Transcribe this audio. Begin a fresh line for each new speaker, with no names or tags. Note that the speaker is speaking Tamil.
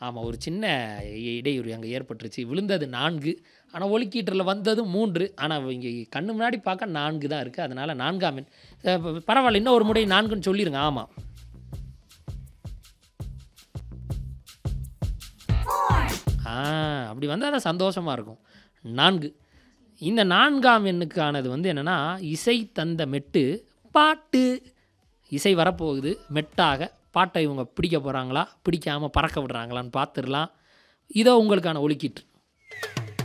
ஆமாம் ஒரு சின்ன இ- இடையூறு அங்கே ஏற்பட்டுருச்சு விழுந்தது நான்கு ஆனால் ஒலிக்கீற்றில் வந்தது மூன்று ஆனால் இங்கே கண்ணு முன்னாடி பார்க்க நான்கு தான் இருக்குது அதனால் நான்காம் எண் அஹ் ப- பரவாயில்ல இன்னும் ஒரு முறை நான்குன்னு சொல்லிடுங்க ஆமாம் ஆ அப்படி வந்தால் தான் சந்தோஷமாக இருக்கும் நான்கு இந்த நான்காம் எண்ணுக்கானது வந்து என்னென்னா இசை தந்த மெட்டு பாட்டு இசை வரப்போகுது மெட்டாக பாட்டை இவங்க பிடிக்க போகிறாங்களா பிடிக்காமல் பறக்க விடுறாங்களான்னு பார்த்துடலாம் இதோ உங்களுக்கான ஒலிக்கீற்று